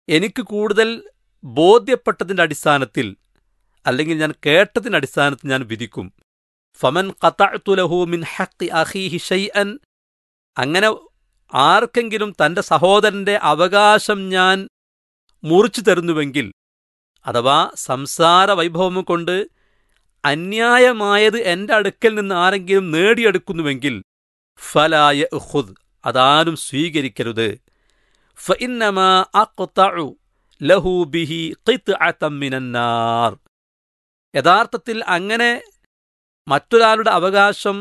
എനിക്ക് കൂടുതൽ ബോധ്യപ്പെട്ടതിൻ്റെ അടിസ്ഥാനത്തിൽ അല്ലെങ്കിൽ ഞാൻ കേട്ടതിൻ്റെ അടിസ്ഥാനത്തിൽ ഞാൻ വിധിക്കും ഫമൻ ഖതഅ്തു മിൻ ഹഖ് അഖീഹി ഷൈഅൻ അങ്ങനെ ആർക്കെങ്കിലും തൻ്റെ സഹോദരൻ്റെ അവകാശം ഞാൻ മുറിച്ചു തരുന്നുവെങ്കിൽ അഥവാ സംസാര വൈഭവം കൊണ്ട് അന്യായമായത് എൻ്റെ അടുക്കൽ നിന്ന് ആരെങ്കിലും നേടിയെടുക്കുന്നുവെങ്കിൽ ഫലായ ഉഹുദ് അതാരും സ്വീകരിക്കരുത് ഫഇന്നമാ അഖ്തഉ ലഹു ബിഹി ഖിത്അതം മിനന്നാർ യഥാർത്ഥത്തിൽ അങ്ങനെ മറ്റൊരാളുടെ അവകാശം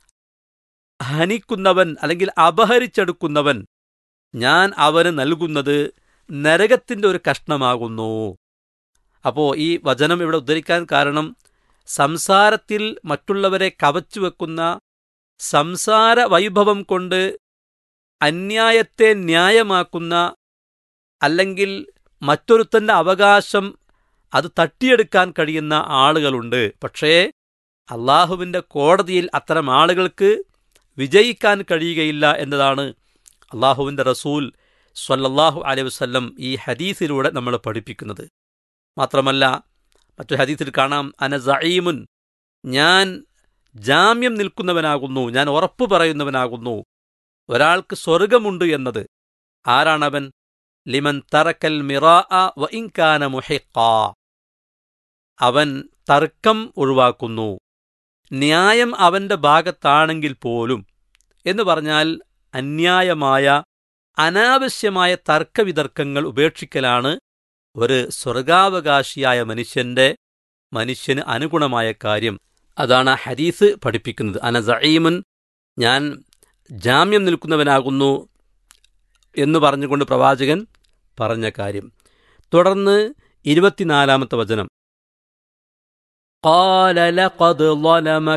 ഹനിക്കുന്നവൻ അല്ലെങ്കിൽ അപഹരിച്ചെടുക്കുന്നവൻ ഞാൻ അവന് നൽകുന്നത് നരകത്തിൻ്റെ ഒരു കഷ്ണമാകുന്നു അപ്പോൾ ഈ വചനം ഇവിടെ ഉദ്ധരിക്കാൻ കാരണം സംസാരത്തിൽ മറ്റുള്ളവരെ കവച്ചു വെക്കുന്ന സംസാര വൈഭവം കൊണ്ട് അന്യായത്തെ ന്യായമാക്കുന്ന അല്ലെങ്കിൽ മറ്റൊരുത്തൻ്റെ അവകാശം അത് തട്ടിയെടുക്കാൻ കഴിയുന്ന ആളുകളുണ്ട് പക്ഷേ അള്ളാഹുവിൻ്റെ കോടതിയിൽ അത്തരം ആളുകൾക്ക് വിജയിക്കാൻ കഴിയുകയില്ല എന്നതാണ് അള്ളാഹുവിൻ്റെ റസൂൽ സ്വല്ലല്ലാഹു അലൈഹി വസല്ലം ഈ ഹദീസിലൂടെ നമ്മൾ പഠിപ്പിക്കുന്നത് മാത്രമല്ല മറ്റൊരു ഹദീസിൽ കാണാം അന സഈമുൻ ഞാൻ ജാമ്യം നിൽക്കുന്നവനാകുന്നു ഞാൻ ഉറപ്പു പറയുന്നവനാകുന്നു ഒരാൾക്ക് സ്വർഗമുണ്ട് എന്നത് ആരാണവൻ ലിമൻ തറക്കൽ മിറാ വ ഇൻകാന മുഹിഖ അവൻ തർക്കം ഒഴിവാക്കുന്നു ന്യായം അവന്റെ ഭാഗത്താണെങ്കിൽ പോലും എന്ന് പറഞ്ഞാൽ അന്യായമായ അനാവശ്യമായ തർക്കവിതർക്കങ്ങൾ ഉപേക്ഷിക്കലാണ് ഒരു സ്വർഗാവകാശിയായ മനുഷ്യന്റെ മനുഷ്യന് അനുഗുണമായ കാര്യം അതാണ് ഹദീസ് പഠിപ്പിക്കുന്നത് അന സഈമുൻ ഞാൻ ജാമ്യം നിൽക്കുന്നവനാകുന്നു എന്ന് പറഞ്ഞുകൊണ്ട് പ്രവാചകൻ പറഞ്ഞ കാര്യം തുടർന്ന് ഇരുപത്തിനാലാമത്തെ വചനം قال لقد ظلمك